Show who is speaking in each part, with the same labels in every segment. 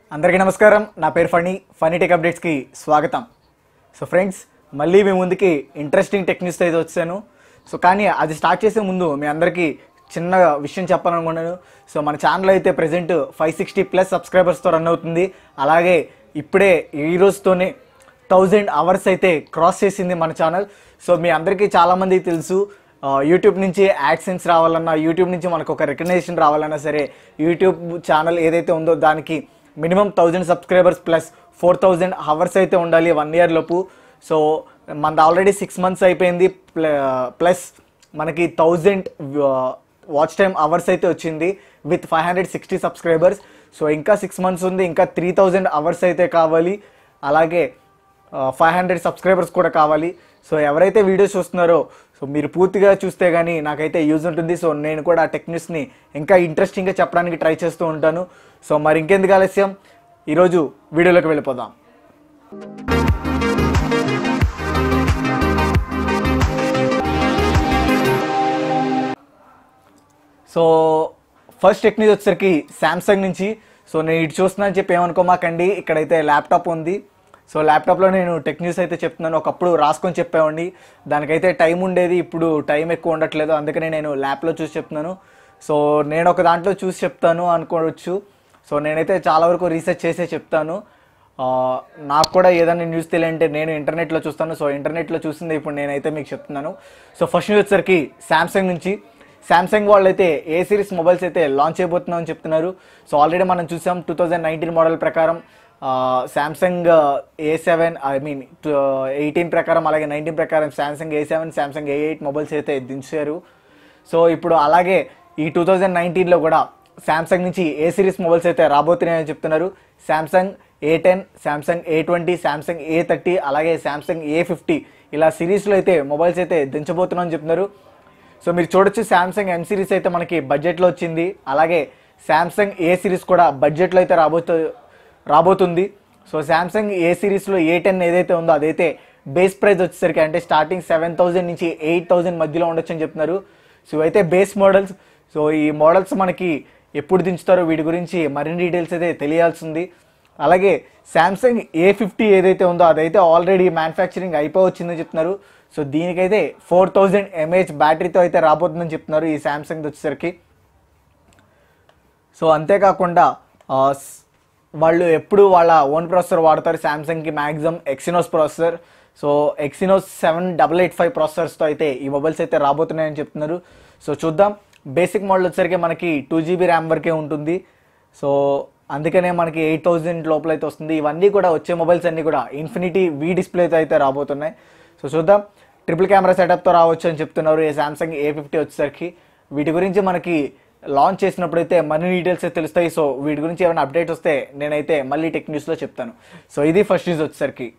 Speaker 1: అందరికీ నమస్కారం నా పేరు ఫణి ఫనీ టెక్ అప్డేట్స్కి స్వాగతం సో ఫ్రెండ్స్ మళ్ళీ మీ ముందుకి ఇంట్రెస్టింగ్ టెక్ న్యూస్తో అయితే వచ్చాను సో కానీ అది స్టార్ట్ చేసే ముందు మీ అందరికీ చిన్న విషయం చెప్పాలనుకున్నాను సో మన ఛానల్ అయితే ప్రజెంట్ ఫైవ్ సిక్స్టీ ప్లస్ సబ్స్క్రైబర్స్తో రన్ అవుతుంది అలాగే ఇప్పుడే ఈ రోజుతోనే థౌజండ్ అవర్స్ అయితే క్రాస్ చేసింది మన ఛానల్ సో మీ అందరికీ చాలామందికి తెలుసు ఆ, యూట్యూబ్ నుంచి యాడ్సెన్స్ రావాలన్నా యూట్యూబ్ నుంచి మనకు ఒక రికగ్నేషన్ రావాలన్నా సరే యూట్యూబ్ ఛానల్ ఏదైతే ఉందో దానికి minimum thousand subscribers plus four thousand hours అయితే ఉండాలి వన్ ఇయర్ లోపు సో మనది ఆల్రెడీ సిక్స్ మంత్స్ అయిపోయింది ప్లస్ మనకి థౌజండ్ వాచ్ టైమ్ అవర్స్ అయితే వచ్చింది with five hundred sixty subscribers so ఇంకా సిక్స్ మంత్స్ ఉంది ఇంకా త్రీ థౌజండ్ అవర్స్ అయితే కావాలి అలాగే ఫైవ్ హండ్రెడ్ సబ్స్క్రైబర్స్ కూడా కావాలి సో ఎవరైతే వీడియోస్ చూస్తున్నారో సో మీరు పూర్తిగా చూస్తే కానీ నాకైతే యూజ్ ఉంటుంది సో నేను కూడా ఆ టెక్నిక్స్ని ఇంకా ఇంట్రెస్టింగ్గా చెప్పడానికి ట్రై చేస్తూ ఉంటాను సో మరి ఇంకెందుకు ఆలస్యం ఈరోజు వీడియోలోకి వెళ్ళిపోదాం సో ఫస్ట్ టెక్నిక్ వచ్చేసరికి శాంసంగ్ నుంచి సో నేను ఇటు చూస్తున్నాను చెప్పి ఏమనుకోమాకండి ఇక్కడైతే ల్యాప్టాప్ ఉంది సో ల్యాప్టాప్లో నేను టెక్ న్యూస్ అయితే చెప్తున్నాను ఒకప్పుడు రాసుకొని చెప్పేవాడిని దానికైతే టైం ఉండేది ఇప్పుడు టైం ఎక్కువ ఉండట్లేదు అందుకనే నేను ల్యాప్లో చూసి చెప్తున్నాను సో నేను ఒక దాంట్లో చూసి చెప్తాను అనుకోవచ్చు సో నేనైతే చాలా వరకు రీసెర్చ్ చేసే చెప్తాను ఆ, నాకు కూడా ఏదైనా న్యూస్ తెలియంటే నేను ఇంటర్నెట్లో చూస్తాను సో ఇంటర్నెట్లో చూసింది ఇప్పుడు నేనైతే మీకు చెప్తున్నాను సో ఫస్ట్ న్యూస్ వచ్చేసరికి శాంసంగ్ నుంచి శాంసంగ్ వాళ్ళు అయితే ఏ సిరీస్ మొబైల్స్ అయితే లాంచ్ చేయబోతున్నాం అని చెప్తున్నారు సో ఆల్రెడీ మనం చూసాం టూ థౌజండ్ నైన్టీన్ మోడల్ ప్రకారం Samsung A seven I mean eighteen ప్రకారం అలాగే నైన్టీన్ ప్రకారం Samsung A seven Samsung A eight mobiles అయితే దించారు సో ఇప్పుడు అలాగే ఈ టూ థౌజండ్ నైన్టీన్లో కూడా శాంసంగ్ నుంచి ఏ సిరీస్ మొబైల్స్ అయితే రాబోతున్నాయని చెప్తున్నారు Samsung A ten Samsung A twenty Samsung A thirty అలాగే శాంసంగ్ ఏ ఫిఫ్టీ ఇలా సిరీస్లో అయితే మొబైల్స్ అయితే దించబోతున్నామని చెప్తున్నారు సో మీరు చూడొచ్చు శాంసంగ్ ఎం సిరీస్ అయితే మనకి బడ్జెట్లో వచ్చింది అలాగే శాంసంగ్ ఏ సిరీస్ కూడా బడ్జెట్లో అయితే రాబోతు రాబోతుంది సో శాంసంగ్ ఏ సిరీస్లో ఏ టెన్ ఏదైతే ఉందో అదైతే బేస్ ప్రైస్ వచ్చేసరికి అంటే స్టార్టింగ్ సెవెన్ థౌజండ్ నుంచి ఎయిట్ థౌజండ్ మధ్యలో ఉండొచ్చు అని చెప్తున్నారు సో ఇవైతే బేస్ మోడల్స్ సో ఈ మోడల్స్ మనకి ఎప్పుడు దించుతారో వీటి గురించి మరిన్ని డీటెయిల్స్ అయితే తెలియాల్సింది అలాగే శాంసంగ్ ఏ ఫిఫ్టీ ఏదైతే ఉందో అదైతే ఆల్రెడీ మ్యానుఫ్యాక్చరింగ్ అయిపోవచ్చిందని చెప్తున్నారు సో దీనికైతే ఫోర్ థౌజండ్ ఎంఏహెచ్ బ్యాటరీతో అయితే రాబోతుందని చెప్తున్నారు ఈ శాంసంగ్ వచ్చేసరికి సో అంతేకాకుండా ఆ, స్- వాళ్ళు ఎప్పుడు వాళ్ళ ఓన్ ప్రాసెసర్ వాడతారు శాంసంగ్కి maximum Exynos processor so Exynos seven double eight five ప్రాసెసర్స్తో అయితే ఈ మొబైల్స్ అయితే రాబోతున్నాయని చెప్తున్నారు సో చూద్దాం బేసిక్ మోడల్ వచ్చేసరికి మనకి టూ జీబీ ర్యామ్ వరకే ఉంటుంది సో అందుకనే మనకి ఎయిట్ థౌజండ్ లోపల అయితే వస్తుంది ఇవన్నీ కూడా వచ్చే మొబైల్స్ అన్నీ కూడా ఇన్ఫినిటీ వీ డిస్ప్లేతో అయితే రాబోతున్నాయి సో చూద్దాం ట్రిపుల్ కెమెరా సెటప్తో రావచ్చు అని చెప్తున్నారు ఈ శాంసంగ్ ఏ ఫిఫ్టీ వచ్చేసరికి వీటి గురించి మనకి లాంచ్ చేసినప్పుడు అయితే మనీ డీటెయిల్స్ అయితే తెలుస్తాయి సో వీటి గురించి ఏమైనా అప్డేట్ వస్తే నేనైతే మళ్ళీ టెక్ న్యూస్లో చెప్తాను సో ఇది ఫస్ట్ న్యూస్ వచ్చేసరికి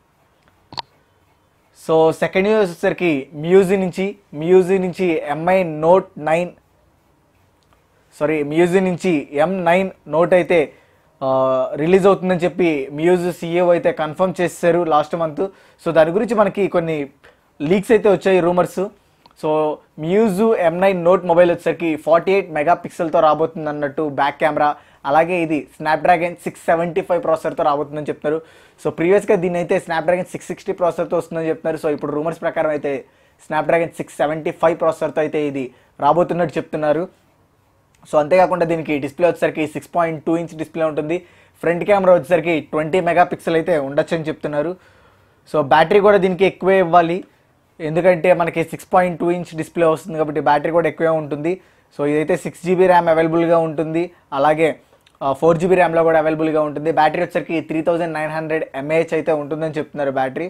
Speaker 1: సో సెకండ్ న్యూస్ వచ్చేసరికి మ్యూజీ నుంచి మ్యూజీ నుంచి MI note nine sorry Meizu నుంచి ఎం నైన్ నోట్ అయితే ఆ, రిలీజ్ అవుతుందని చెప్పి మ్యూజ్ సీఏఓ అయితే కన్ఫర్మ్ చేశారు లాస్ట్ మంత్ సో దాని గురించి మనకి కొన్ని లీక్స్ అయితే వచ్చాయి rumours so Meizu M nine note mobile వచ్చేసరికి ఫార్టీ ఎయిట్ మెగా పిక్సెల్తో రాబోతుంది అన్నట్టు బ్యాక్ కెమెరా అలాగే ఇది స్నాప్డ్రాగన్ సిక్స్ సెవెంటీ ఫైవ్ ప్రాసెసర్తో రాబోతుందని చెప్తున్నారు సో ప్రీవియస్గా దీన్ని అయితే స్నాప్డ్రాగన్ సిక్స్ సిక్స్టీ ప్రాసెసర్తో వస్తుందని చెప్తున్నారు సో ఇప్పుడు రూమర్స్ ప్రకారం అయితే స్నాప్డ్రాగన్ సిక్స్ సెవెంటీ ఫైవ్ ప్రాసెసర్తో అయితే ఇది రాబోతున్నట్టు చెప్తున్నారు సో అంతేకాకుండా దీనికి డిస్ప్లే వచ్చేసరికి six point two inch display ఉంటుంది ఫ్రంట్ కెమెరా వచ్చేసరికి ట్వంటీ మెగా పిక్సెల్ అయితే ఉండొచ్చు అని చెప్తున్నారు సో బ్యాటరీ కూడా దీనికి ఎక్కువే ఇవ్వాలి ఎందుకంటే మనకి six point two inch display వస్తుంది కాబట్టి బ్యాటరీ కూడా ఎక్కువే ఉంటుంది సో ఇదైతే సిక్స్ జీబీ ర్యామ్ అవైలబుల్గా ఉంటుంది అలాగే ఫోర్ జీబీ ర్యామ్లో కూడా అవైలబుల్గా ఉంటుంది బ్యాటరీ వచ్చేసరికి three thousand nine hundred mAh అయితే ఉంటుందని చెప్తున్నారు బ్యాటరీ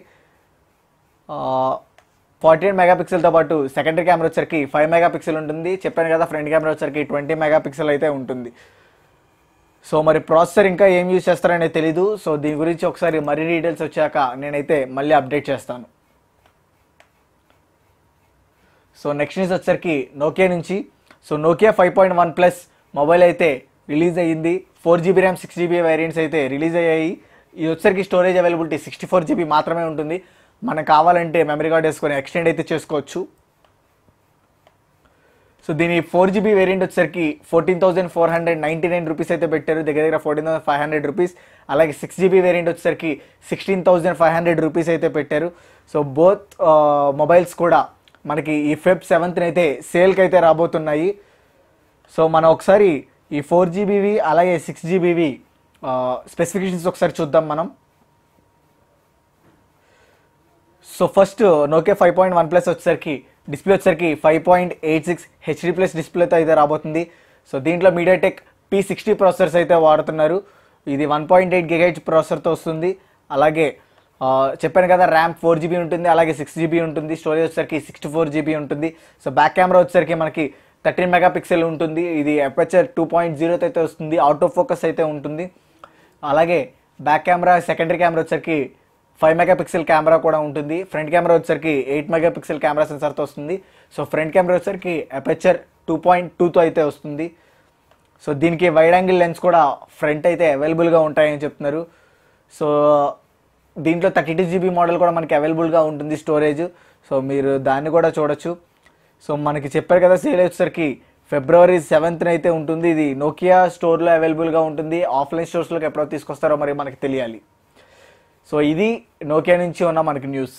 Speaker 1: ఫార్టీ ఎయిట్ మెగాపిక్సెల్తో పాటు సెకండరీ కెమెరా వచ్చరికి ఫైవ్ మెగాపిక్సెల్ ఉంటుంది చెప్పాను కదా ఫ్రంట్ కెమెరా వచ్చరికి ట్వంటీ మెగాపిక్సెల్ అయితే ఉంటుంది సో మరి ప్రాసెసర్ ఇంకా ఏం యూజ్ చేస్తారనేది తెలీదు సో దీని గురించి ఒకసారి మరీ డీటెయిల్స్ వచ్చాక నేనైతే మళ్ళీ అప్డేట్ చేస్తాను సో నెక్స్ట్ న్యూస్ వచ్చరికి నోకియా నుంచి so Nokia five point one plus mobile అయితే రిలీజ్ అయ్యింది four GB RAM six GB variants అయితే రిలీజ్ అయ్యాయి ఇది వచ్చరికి storage availability sixty four GB మాత్రమే ఉంటుంది మనకు కావాలంటే మెమరీ కార్డ్ వేసుకొని ఎక్స్టెండ్ అయితే చేసుకోవచ్చు సో దీని ఫోర్ జీబీ వేరియంట్ వచ్చేసరికి fourteen thousand four hundred ninety nine rupees అయితే పెట్టారు దగ్గర దగ్గర fourteen thousand five hundred rupees అలాగే సిక్స్ జీబీ వేరియంట్ వచ్చేసరికి sixteen thousand five hundred rupees అయితే పెట్టారు సో బోత్ మొబైల్స్ కూడా మనకి ఈ ఫెబ్ సెవెంత్ అయితే సేల్కి అయితే రాబోతున్నాయి సో మనం ఒకసారి ఈ ఫోర్ జీబీవి అలాగే సిక్స్ జీబీవి స్పెసిఫికేషన్స్ ఒకసారి చూద్దాం మనం so first Nokia five point one plus వచ్చేసరికి డిస్ప్లే వచ్చేసరికి five point eight six HD plus డిస్ప్లేతో అయితే రాబోతుంది సో దీంట్లో మీడియాటెక్ పీ సిక్స్టీ ప్రాసెసర్స్ అయితే వాడుతున్నారు ఇది వన్ పాయింట్ ఎయిట్ గిగైట్ ప్రాసెసర్తో వస్తుంది అలాగే ఆ, చెప్పాను కదా ర్యామ్ ఫోర్ జీబీ ఉంటుంది అలాగే సిక్స్ జీబీ ఉంటుంది స్టోరేజ్ వచ్చేసరికి సిక్స్టీ ఫోర్ జీబీ ఉంటుంది సో బ్యాక్ కెమెరా వచ్చేసరికి మనకి థర్టీన్ మెగా పిక్సెల్ ఉంటుంది ఇది అపర్చర్ టూ పాయింట్ జీరోతో అయితే వస్తుంది అవుట్ ఆఫ్ ఫోకస్ అయితే ఉంటుంది అలాగే బ్యాక్ కెమెరా సెకండరీ కెమెరా వచ్చేసరికి ఫైవ్ మెగా పిక్సెల్ కెమెరా కూడా ఉంటుంది ఫ్రంట్ కెమెరా వచ్చేసరికి ఎయిట్ మెగా పిక్సెల్ కెమెరా సెన్సార్తో వస్తుంది సో ఫ్రంట్ కెమెరా వచ్చేసరికి అపర్చర్ టూ పాయింట్ టూతో అయితే వస్తుంది సో దీనికి వైడ్ యాంగిల్ లెన్స్ కూడా ఫ్రంట్ అయితే అవైలబుల్గా ఉంటాయని చెప్తున్నారు సో దీంట్లో థర్టీ టూ జీబీ మోడల్ కూడా మనకి అవైలబుల్గా ఉంటుంది స్టోరేజ్ సో మీరు దాన్ని కూడా చూడొచ్చు సో మనకి చెప్పారు కదా సేల్ వచ్చేసరికి ఫిబ్రవరి సెవెంత్న అయితే ఉంటుంది ఇది నోకియా స్టోర్లో అవైలబుల్గా ఉంటుంది ఆఫ్లైన్ స్టోర్స్లోకి ఎప్పుడో తీసుకొస్తారో మరి మనకి తెలియాలి సో ఇది నోకియా నుంచి ఉన్న మనకి న్యూస్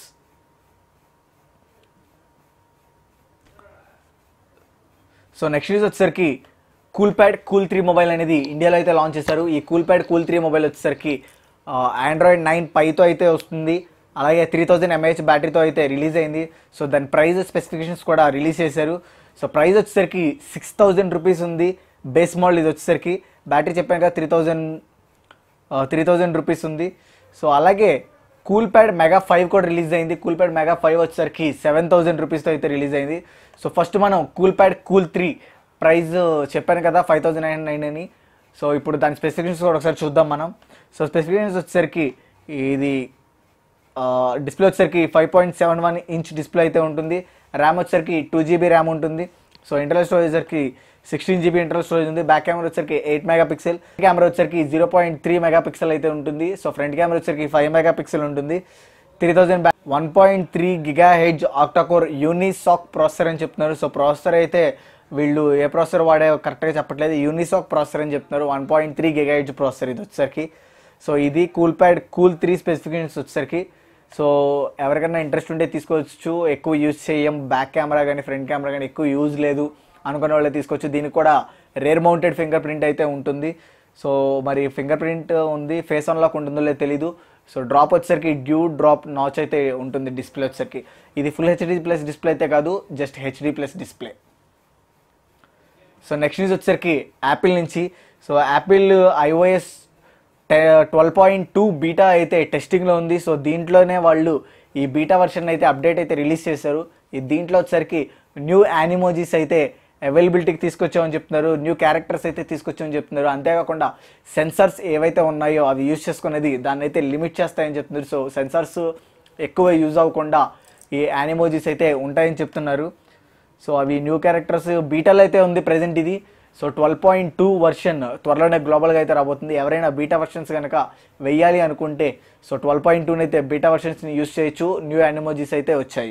Speaker 1: సో నెక్స్ట్ న్యూస్ వచ్చేసరికి Coolpad Cool three mobile అనేది ఇండియాలో అయితే లాంచ్ చేశారు ఈ Coolpad Cool three mobile వచ్చేసరికి ఆండ్రాయిడ్ నైన్ పైతో అయితే వస్తుంది అలాగే త్రీ థౌజండ్ ఎంఏహెచ్ బ్యాటరీతో అయితే రిలీజ్ అయింది సో దాని ప్రైస్ స్పెసిఫికేషన్స్ కూడా రిలీజ్ చేశారు సో ప్రైస్ వచ్చేసరికి సిక్స్ థౌజండ్ రూపీస్ ఉంది బేస్ మోడల్ ఇది వచ్చేసరికి బ్యాటరీ చెప్పాను కదా three thousand three thousand rupees ఉంది సో అలాగే కూల్ ప్యాడ్ మెగా ఫైవ్ కూడా రిలీజ్ అయింది కూల్ ప్యాడ్ మెగా ఫైవ్ వచ్చేసరికి సెవెన్ థౌజండ్ రూపీస్తో అయితే రిలీజ్ అయింది సో ఫస్ట్ మనం Coolpad Cool three price చెప్పాను కదా ఫైవ్ థౌజండ్ నైన్ నైన్ అని సో ఇప్పుడు దాని స్పెసిఫికేషన్స్ కూడా ఒకసారి చూద్దాం మనం సో స్పెసిఫికేషన్స్ వచ్చేసరికి ఇది డిస్ప్లే వచ్చేసరికి five point seven one inch display అయితే ఉంటుంది ర్యామ్ వచ్చేసరికి టూ జీబీ ర్యామ్ ఉంటుంది సో ఇంటర్నల్ స్టోరేజ్ వచ్చేసరికి సిక్స్టీన్ జీబీ ఇంటర్నల్ స్టోరేజ్ ఉంది బ్యాక్ కెమెరా వచ్చేసరికి ఎయిట్ మెగా పిక్సెల్ కెమెరా వచ్చేసరికి zero point three mega pixel అయితే ఉంటుంది సో ఫ్రంట్ కెమెరా వచ్చేసరికి ఫైవ్ మెగా పిక్సెల్ ఉంటుంది three thousand back one point three gigahertz octacore Unisoc processor అని చెప్తున్నారు so processor అయితే వీళ్ళు ఏ ప్రాసెసర్ వాడే కరెక్ట్గా చెప్పట్లేదు యూనిసాక్ ప్రాసెసర్ అని చెప్తున్నారు one point three gigahertz processor ఇది వచ్చేసరికి సో ఇది Coolpad Cool three specifications వచ్చేసరికి సో ఎవరికైనా ఇంట్రెస్ట్ ఉంటే తీసుకోవచ్చు ఎక్కువ యూజ్ చేయం బ్యాక్ కెమెరా కానీ ఫ్రంట్ కెమెరా కానీ ఎక్కువ యూజ్ లేదు అనుకునే వాళ్ళే తీసుకోవచ్చు దీనికి కూడా రేర్ మౌంటెడ్ ఫింగర్ ప్రింట్ అయితే ఉంటుంది సో మరి ఫింగర్ ప్రింట్ ఉంది ఫేస్ అన్లాక్ ఉంటుందో లేదో తెలీదు సో డ్రాప్ వచ్చేసరికి డ్యూ డ్రాప్ నాచ్ అయితే ఉంటుంది డిస్ప్లే వచ్చేసరికి ఇది ఫుల్ హెచ్డి ప్లస్ డిస్ప్లే అయితే కాదు just HD plus display so next news వచ్చేసరికి యాపిల్ నుంచి so Apple iOS twelve point two beta అయితే టెస్టింగ్లో ఉంది సో దీంట్లోనే వాళ్ళు ఈ బీటా వర్షన్ అయితే అప్డేట్ అయితే రిలీజ్ చేశారు ఈ దీంట్లో వచ్చేసరికి న్యూ యానిమోజీస్ అయితే అవైలబిలిటీకి తీసుకొచ్చామని చెప్తున్నారు న్యూ క్యారెక్టర్స్ అయితే తీసుకొచ్చామని చెప్తున్నారు అంతేకాకుండా సెన్సార్స్ ఏవైతే ఉన్నాయో అవి యూజ్ చేసుకునేది దాన్ని అయితే లిమిట్ చేస్తాయని చెప్తున్నారు సో సెన్సార్స్ ఎక్కువ యూజ్ అవ్వకుండా ఈ యానిమోజీస్ అయితే ఉంటాయని చెప్తున్నారు సో అవి న్యూ క్యారెక్టర్స్ బీటాలో అయితే ఉంది ప్రెజెంట్ ఇది so twelve point two version త్వరలోనే గ్లోబల్గా అయితే రాబోతుంది ఎవరైనా బీటా వర్షన్స్ కనుక వెయ్యాలి అనుకుంటే సో ట్వెల్వ్ పాయింట్ టూని అయితే బీటా వర్షన్స్ని యూస్ చేయొచ్చు న్యూ యానిమోజీస్ అయితే వచ్చాయి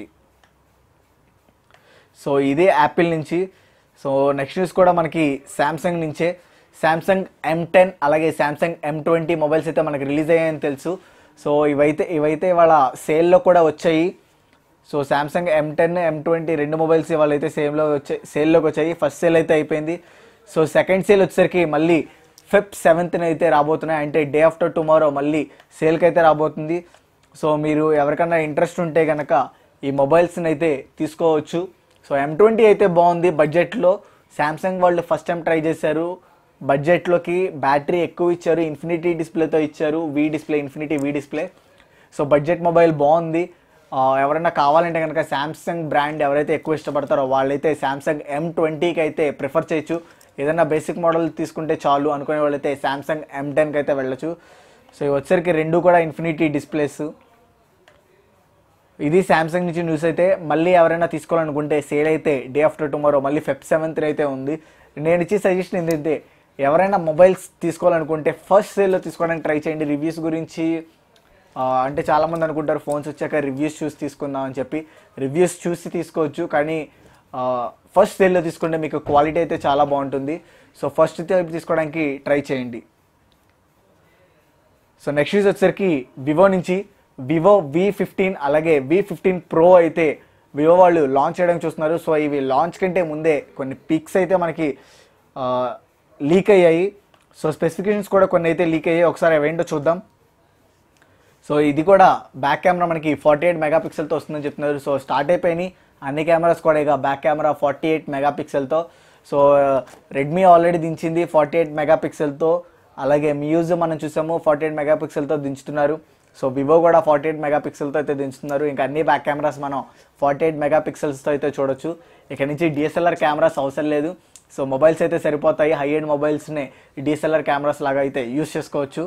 Speaker 1: సో ఇదే యాపిల్ నుంచి సో నెక్స్ట్ న్యూస్ కూడా మనకి శాంసంగ్ నుంచే శాంసంగ్ ఎం టెన్ అలాగే శాంసంగ్ ఎం ట్వంటీ మొబైల్స్ అయితే మనకి రిలీజ్ అయ్యాయని తెలుసు సో ఇవైతే ఇవైతే ఇవాళ సేల్లో కూడా వచ్చాయి so Samsung M ten M twenty రెండు మొబైల్స్ ఇవాళ అయితే సేమ్లో వచ్చాయి సేల్లోకి వచ్చాయి ఫస్ట్ సేల్ అయితే అయిపోయింది సో సెకండ్ సేల్ వచ్చేసరికి మళ్ళీ ఫిఫ్త్ సెవెంత్న అయితే రాబోతున్నాయి అంటే డే ఆఫ్టర్ టుమారో మళ్ళీ సేల్కి అయితే రాబోతుంది సో మీరు ఎవరికైనా ఇంట్రెస్ట్ ఉంటే కనుక ఈ మొబైల్స్ని అయితే తీసుకోవచ్చు సో ఎం ట్వంటీ అయితే బాగుంది బడ్జెట్లో శాంసంగ్ వాళ్ళు ఫస్ట్ టైం ట్రై చేశారు బడ్జెట్లోకి బ్యాటరీ ఎక్కువ ఇచ్చారు ఇన్ఫినిటీ డిస్ప్లేతో ఇచ్చారు V display infinity V display so budget mobile బాగుంది ఆ, ఎవరైనా కావాలంటే కనుక శాంసంగ్ బ్రాండ్ ఎవరైతే ఎక్కువ ఇష్టపడతారో వాళ్ళైతే శాంసంగ్ ఎం ట్వంటీకి అయితే ప్రిఫర్ చేయొచ్చు ఏదైనా బేసిక్ మోడల్ తీసుకుంటే చాలు అనుకునే వాళ్ళైతే శాంసంగ్ ఎం టెన్కి అయితే వెళ్ళొచ్చు సో ఇవి వచ్చరికి రెండు కూడా ఇన్ఫినిటీ డిస్ప్లేస్ ఇది శాంసంగ్ నుంచి న్యూస్ అయితే మళ్ళీ ఎవరైనా తీసుకోవాలనుకుంటే సేల్ అయితే డే ఆఫ్టర్ టుమారో మళ్ళీ ఫెబ్ సెవెంత్ అయితే ఉంది నేను ఇచ్చే సజెషన్ ఏంటంటే ఎవరైనా మొబైల్స్ తీసుకోవాలనుకుంటే ఫస్ట్ సేల్లో తీసుకోవడానికి ట్రై చేయండి రివ్యూస్ గురించి ఆ, అంటే చాలామంది అనుకుంటారు ఫోన్స్ వచ్చాక రివ్యూస్ చూసి తీసుకుందాం అని చెప్పి రివ్యూస్ చూసి తీసుకోవచ్చు కానీ ఫస్ట్ సేల్లో తీసుకుంటే మీకు క్వాలిటీ అయితే చాలా బాగుంటుంది సో ఫస్ట్ టైప్ తీసుకోవడానికి ట్రై చేయండి సో నెక్స్ట్ యూజ్ వచ్చేసరికి వివో నుంచి వివో వి ఫిఫ్టీన్ అలాగే వి ఫిఫ్టీన్ ప్రో అయితే వివో వాళ్ళు లాంచ్ చేయడం చూస్తున్నారు సో ఇవి లాంచ్ కంటే ముందే కొన్ని పిక్స్ అయితే మనకి లీక్ అయ్యాయి సో స్పెసిఫికేషన్స్ కూడా కొన్ని అయితే లీక్ అయ్యాయి ఒకసారి అవేంటో చూద్దాం సో ఇది కూడా బ్యాక్ కెమెరా మనకి ఫార్టీ ఎయిట్ మెగాపిక్సెల్తో వస్తుందని చెప్తున్నారు సో స్టార్ట్ అయిపోయినాయి అన్ని కెమెరాస్ కూడా ఇక బ్యాక్ కెమెరా ఫార్టీ ఎయిట్ మెగాపిక్సెల్తో సో రెడ్మీ ఆల్రెడీ దించింది ఫార్టీ ఎయిట్ మెగాపిక్సెల్తో అలాగే మ్యూజ్ మనం చూసాము ఫార్టీ ఎయిట్ మెగాపిక్సెల్తో దించుతున్నారు సో వివో కూడా ఫార్టీ ఎయిట్ మెగాపిక్సెల్తో అయితే దించుతున్నారు ఇంకా అన్ని బ్యాక్ కెమెరాస్ మనం ఫార్టీ ఎయిట్ మెగాపిక్సెల్స్తో అయితే చూడొచ్చు ఇక్కడ నుంచి డిఎస్ఎల్ఆర్ కెమెరాస్ అవసరం లేదు సో మొబైల్స్ అయితే సరిపోతాయి హై ఎండ్ మొబైల్స్ని డిఎస్ఎల్ఆర్ కెమెరాస్ లాగా అయితే యూస్ చేసుకోవచ్చు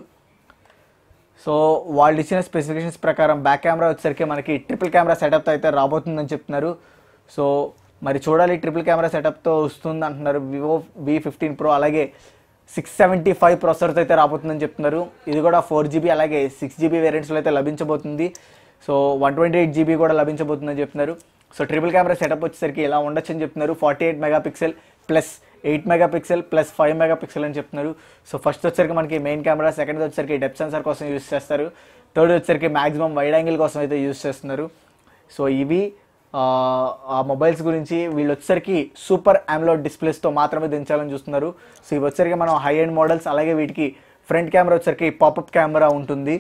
Speaker 1: సో వాళ్ళు ఇచ్చిన స్పెసిఫికేషన్స్ ప్రకారం బ్యాక్ కెమెరా వచ్చేసరికి మనకి ట్రిపుల్ కెమెరా సెటప్తో అయితే రాబోతుందని చెప్తున్నారు సో మరి చూడాలి ట్రిపుల్ కెమెరా సెటప్తో వస్తుంది అంటున్నారు వివో వి ఫిఫ్టీన్ ప్రో అలాగే సిక్స్ సెవెంటీ ఫైవ్ ప్రాసెసర్తో అయితే రాబోతుందని చెప్తున్నారు ఇది కూడా ఫోర్ జీబీ అలాగే సిక్స్ జీబీ వేరియంట్స్లో అయితే లభించబోతుంది so one twenty eight GB కూడా లభించబోతుందని చెప్తున్నారు సో ట్రిపుల్ కెమెరా సెటప్ వచ్చేసరికి ఇలా ఉండొచ్చు అని చెప్తున్నారు forty eight megapixel plus eight megapixel plus five megapixel అని చెప్తున్నారు సో ఫస్ట్ వచ్చేసరికి మనకి మెయిన్ కెమెరా సెకండ్ వచ్చేసరికి డెప్ సెన్సార్ కోసం యూస్ చేస్తారు థర్డ్ వచ్చేసరికి మాక్సిమం వైడ్ యాంగిల్ కోసం అయితే యూస్ చేస్తున్నారు సో ఇవి ఆ, ఆ మొబైల్స్ గురించి వీళ్ళు వచ్చేసరికి సూపర్ ఆమ్లోడ్ డిస్ప్లేస్తో మాత్రమే దించాలని చూస్తున్నారు సో ఇవి వచ్చేసరికి మనం హై ఎండ్ మోడల్స్ అలాగే వీటికి ఫ్రంట్ కెమెరా వచ్చేసరికి పాపప్ కెమెరా ఉంటుంది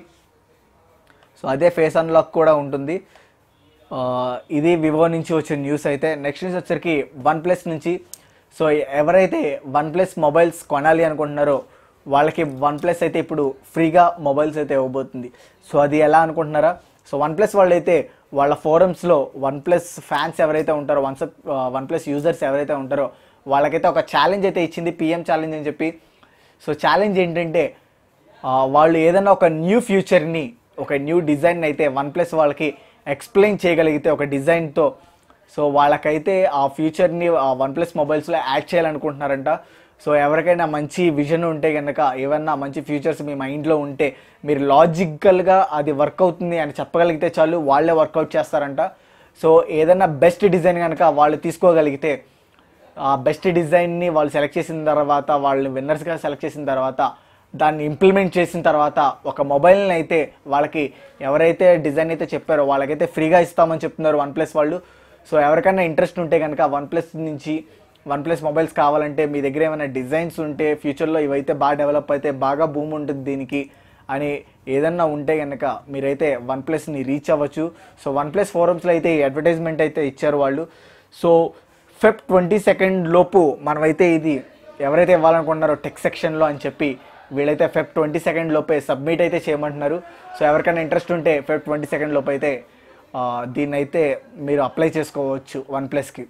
Speaker 1: సో అదే ఫేస్ అన్లాక్ కూడా ఉంటుంది ఆ, ఇది వివో నుంచి వచ్చిన న్యూస్ అయితే నెక్స్ట్ న్యూస్ వచ్చేసరికి వన్ ప్లస్ నుంచి సో ఎవరైతే వన్ ప్లస్ మొబైల్స్ కొనాలి అనుకుంటున్నారో వాళ్ళకి వన్ ప్లస్ అయితే ఇప్పుడు ఫ్రీగా మొబైల్స్ అయితే ఇవ్వబోతుంది సో అది ఎలా అనుకుంటున్నారా సో వన్ ప్లస్ వాళ్ళు అయితే వాళ్ళ ఫోరమ్స్లో వన్ ప్లస్ ఫ్యాన్స్ ఎవరైతే ఉంటారో వన్ వన్ ప్లస్ యూజర్స్ ఎవరైతే ఉంటారో వాళ్ళకైతే ఒక ఛాలెంజ్ అయితే ఇచ్చింది పిఎం ఛాలెంజ్ అని చెప్పి సో ఛాలెంజ్ ఏంటంటే ఆ, వాళ్ళు ఏదైనా ఒక న్యూ ఫ్యూచర్ని ఒక న్యూ డిజైన్ అయితే వన్ ప్లస్ వాళ్ళకి ఎక్స్ప్లెయిన్ చేయగలిగితే ఒక డిజైన్తో సో వాళ్ళకైతే ఆ ఫ్యూచర్ని ఆ వన్ ప్లస్ మొబైల్స్లో యాడ్ చేయాలనుకుంటున్నారంట సో ఎవరికైనా మంచి విజన్ ఉంటే కనుక ఏమన్నా మంచి ఫ్యూచర్స్ మీ మైండ్లో ఉంటే మీరు లాజికల్గా అది వర్క్ అవుతుంది అని చెప్పగలిగితే చాలు వాళ్ళే వర్కౌట్ చేస్తారంట సో ఏదైనా బెస్ట్ డిజైన్ కనుక వాళ్ళు తీసుకోగలిగితే ఆ బెస్ట్ డిజైన్ని వాళ్ళు సెలెక్ట్ చేసిన తర్వాత వాళ్ళని విన్నర్స్గా సెలెక్ట్ చేసిన తర్వాత దాన్ని ఇంప్లిమెంట్ చేసిన తర్వాత ఒక మొబైల్ని అయితే వాళ్ళకి ఎవరైతే డిజైన్ అయితే చెప్పారో వాళ్ళకైతే ఫ్రీగా ఇస్తామని చెప్తున్నారు వన్ ప్లస్ వాళ్ళు సో ఎవరికైనా ఇంట్రెస్ట్ ఉంటే కనుక వన్ ప్లస్ నుంచి వన్ ప్లస్ మొబైల్స్ కావాలంటే మీ దగ్గర ఏమైనా డిజైన్స్ ఉంటే ఫ్యూచర్లో ఇవైతే బాగా డెవలప్ అయితే బాగా భూమి ఉంటుంది దీనికి అని ఏదన్నా ఉంటే కనుక మీరైతే వన్ ప్లస్ని రీచ్ అవ్వచ్చు సో వన్ ప్లస్ ఫోరమ్స్లో అయితే ఈ అడ్వర్టైజ్మెంట్ అయితే ఇచ్చారు వాళ్ళు సో ఫెబ్ ట్వంటీ సెకండ్ లోపు మనమైతే ఇది ఎవరైతే ఇవ్వాలనుకుంటున్నారో టెక్ సెక్షన్లో అని చెప్పి వీళ్ళైతే ఫెబ్ ట్వంటీ సెకండ్ లోపే సబ్మిట్ అయితే చేయమంటున్నారు సో ఎవరికైనా ఇంట్రెస్ట్ ఉంటే ఫెబ్ ట్వంటీ సెకండ్ లోపు అయితే ఆ, దీన్ని అయితే మీరు అప్లై చేసుకోవచ్చు వన్ ప్లస్కి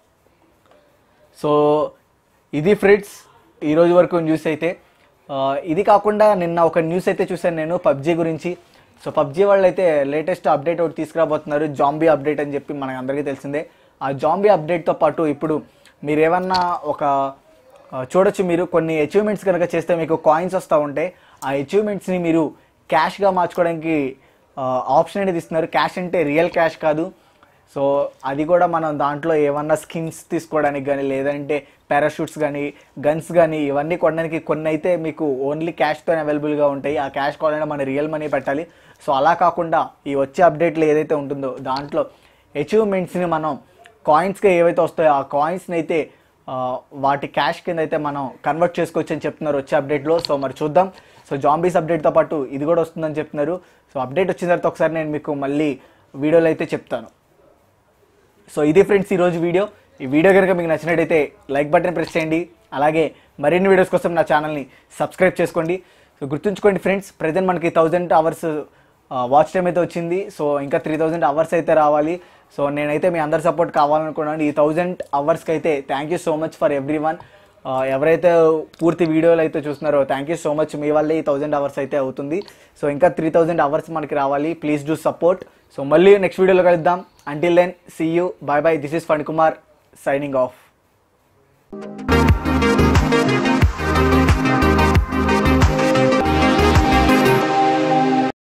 Speaker 1: సో ఇది ఫ్రెండ్స్ ఈ రోజు వరకు న్యూస్ అయితే ఆ, ఇది కాకుండా నిన్న ఒక న్యూస్ అయితే చూశాను నేను పబ్జీ గురించి సో పబ్జీ వాళ్ళు అయితే లేటెస్ట్ అప్డేట్ ఒకటి తీసుకురాబోతున్నారు జాంబీ అప్డేట్ అని చెప్పి మనకు అందరికీ తెలిసిందే ఆ జాంబీ అప్డేట్తో పాటు ఇప్పుడు మీరు ఏమన్నా ఒక ఆ, చూడొచ్చు మీరు కొన్ని అచీవ్మెంట్స్ కనుక చేస్తే మీకు కాయిన్స్ వస్తూ ఉంటాయి ఆ అచీవ్మెంట్స్ని మీరు క్యాష్గా మార్చుకోవడానికి ఆప్షన్ అనేది ఇస్తున్నారు క్యాష్ అంటే రియల్ క్యాష్ కాదు సో అది కూడా మనం దాంట్లో ఏమన్నా స్కిన్స్ తీసుకోవడానికి కానీ లేదంటే పారాషూట్స్ కానీ గన్స్ కానీ ఇవన్నీ కొనడానికి కొన్ని అయితే మీకు ఓన్లీ క్యాష్తో అవైలబుల్గా ఉంటాయి ఆ క్యాష్ కావాలంటే మన రియల్ మనీ పెట్టాలి సో అలా కాకుండా ఈ వచ్చే అప్డేట్లో ఏదైతే ఉంటుందో దాంట్లో అచీవ్మెంట్స్ని మనం కాయిన్స్గా ఏవైతే వస్తాయో ఆ కాయిన్స్ని అయితే ఆ, వాటి క్యాష్ కింద అయితే మనం కన్వర్ట్ చేసుకోవచ్చు అని చెప్తున్నారు వచ్చే అప్డేట్లో సో మరి చూద్దాం సో జాంబీస్ అప్డేట్తో పాటు ఇది కూడా వస్తుందని చెప్తున్నారు సో అప్డేట్ వచ్చిన తర్వాత ఒకసారి నేను మీకు మళ్ళీ వీడియోలో అయితే చెప్తాను సో ఇది ఫ్రెండ్స్ ఈరోజు వీడియో ఈ వీడియో కనుక మీకు నచ్చినట్టయితే లైక్ బటన్ ప్రెస్ చేయండి అలాగే మరిన్ని వీడియోస్ కోసం నా ఛానల్ని సబ్స్క్రైబ్ చేసుకోండి సో గుర్తుంచుకోండి ఫ్రెండ్స్ ప్రజెంట్ మనకి థౌజండ్ అవర్స్ వాచ్ టైం అయితే వచ్చింది సో ఇంకా త్రీ థౌజండ్ అవర్స్ అయితే రావాలి సో నేనైతే మీ అందరి సపోర్ట్ కావాలనుకున్నాను ఈ థౌజండ్ అవర్స్కి అయితే thank you so much for everyone ఎవరైతే పూర్తి వీడియోలు అయితే చూస్తున్నారో థ్యాంక్ యూ సో మచ్ మీ వల్లే ఈ థౌజండ్ అవర్స్ అయితే అవుతుంది సో ఇంకా త్రీ థౌజండ్ అవర్స్ మనకి రావాలి ప్లీజ్ డూ సపోర్ట్ సో మళ్ళీ నెక్స్ట్ వీడియోలో కలుద్దాం until then see you bye bye this is Phan Kumar signing of